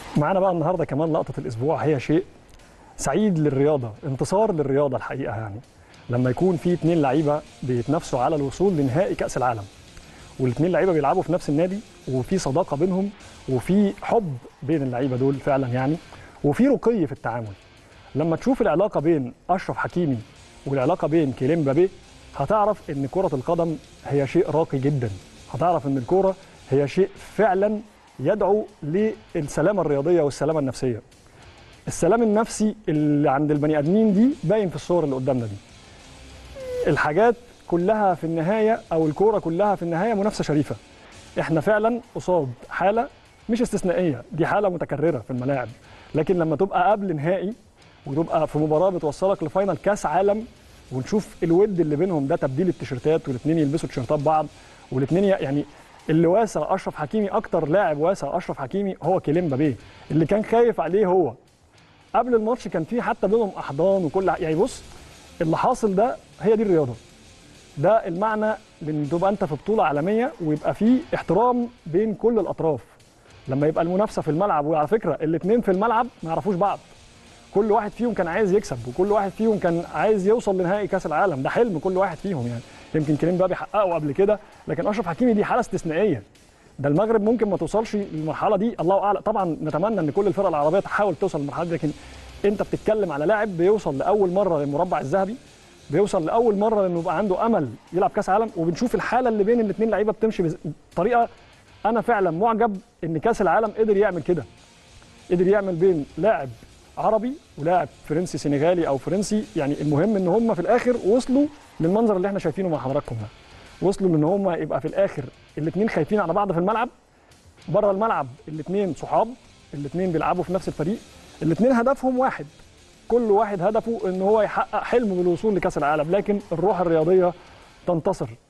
معانا بقى النهارده كمان لقطه الاسبوع هي شيء سعيد للرياضه انتصار للرياضه الحقيقه يعني لما يكون في اتنين لعيبه بيتنافسوا على الوصول لنهائي كاس العالم والاثنين لعيبه بيلعبوا في نفس النادي وفي صداقه بينهم وفي حب بين اللعيبه دول فعلا يعني وفي رقي في التعامل لما تشوف العلاقه بين اشرف حكيمي والعلاقه بين كيلين بابي هتعرف ان كره القدم هي شيء راقي جدا هتعرف ان الكوره هي شيء فعلا يدعو للسلامه الرياضيه والسلامه النفسيه السلام النفسي اللي عند البني ادمين دي باين في الصور اللي قدامنا دي الحاجات كلها في النهايه او الكوره كلها في النهايه منافسه شريفه احنا فعلا قصاد حاله مش استثنائيه دي حاله متكرره في الملاعب لكن لما تبقى قبل نهائي وتبقى في مباراه بتوصلك لفاينل كاس عالم ونشوف الود اللي بينهم ده تبديل التيشيرتات والاثنين يلبسوا تيشيرتات بعض والاثنين يعني اللي واسع اشرف حكيمي اكتر لاعب واسع اشرف حكيمي هو كيلين بابيه اللي كان خايف عليه هو قبل الماتش كان في حتى بينهم احضان وكل يعني بص اللي حاصل ده هي دي الرياضه ده المعنى لان تبقى انت في بطوله عالميه ويبقى في احترام بين كل الاطراف لما يبقى المنافسه في الملعب وعلى فكره الاثنين في الملعب ما يعرفوش بعض كل واحد فيهم كان عايز يكسب وكل واحد فيهم كان عايز يوصل لنهائي كاس العالم ده حلم كل واحد فيهم يعني يمكن كريم بابي حققه قبل كده لكن اشرف حكيمي دي حاله استثنائيه ده المغرب ممكن ما توصلش للمرحله دي الله اعلم طبعا نتمنى ان كل الفرق العربيه تحاول توصل للمرحله دي لكن انت بتتكلم على لاعب بيوصل لاول مره للمربع الذهبي بيوصل لاول مره انه يبقى عنده امل يلعب كاس عالم وبنشوف الحاله اللي بين الاثنين لعيبه بتمشي بطريقه انا فعلا معجب ان كاس العالم قدر يعمل كده قدر يعمل بين لاعب عربي ولاعب فرنسي سنغالي او فرنسي يعني المهم ان هم في الاخر وصلوا للمنظر اللي احنا شايفينه مع حضراتكم ده وصلوا ان هم يبقى في الاخر الاثنين خايفين على بعض في الملعب بره الملعب الاثنين صحاب الاثنين بيلعبوا في نفس الفريق الاثنين هدفهم واحد كل واحد هدفه ان هو يحقق حلمه بالوصول لكاس العالم لكن الروح الرياضيه تنتصر